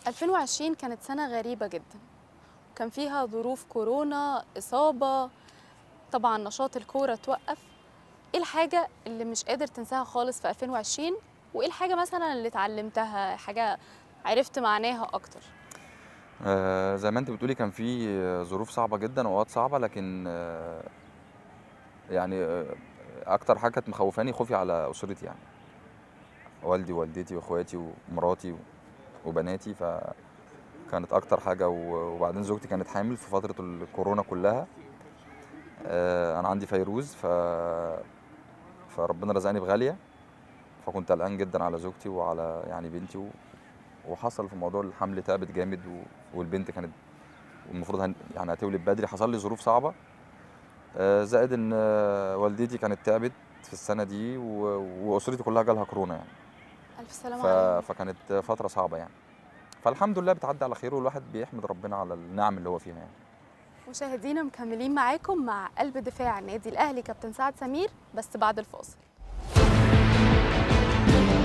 2020 كانت سنة غريبة جدا كان فيها ظروف كورونا إصابة طبعا نشاط الكورة توقف إيه الحاجة اللي مش قادر تنساها خالص في 2020 وإيه الحاجة مثلا اللي اتعلمتها حاجة عرفت معناها أكتر آه، زي ما انت بتقولي كان في آه، ظروف صعبة جدا واوقات صعبة لكن آه، يعني آه، اكتر حاجة كانت مخوفاني خوفي على اسرتي يعني والدي ووالدتي واخواتي ومراتي و- وبناتي فكانت اكتر حاجة و- وبعدين زوجتي كانت حامل في فترة الكورونا كلها آه، انا عندي فيروز ف فربنا رزقني بغالية فكنت قلقان جدا على زوجتي وعلى يعني بنتي و... وحصل في موضوع الحمل تعبت جامد و... والبنت كانت المفروض هن... يعني هتولد بدري حصل لي ظروف صعبة آه، زائد ان آه، والدتي كانت تعبت في السنة دي و... واسرتي كلها جالها كورونا يعني ألف سلامة ف... عليكم فكانت فترة صعبة يعني فالحمد لله بتعدي على خير والواحد بيحمد ربنا على النعم اللي هو فيها يعني مشاهدينا مكملين معاكم مع قلب دفاع النادي الأهلي كابتن سعد سمير بس بعد الفاصل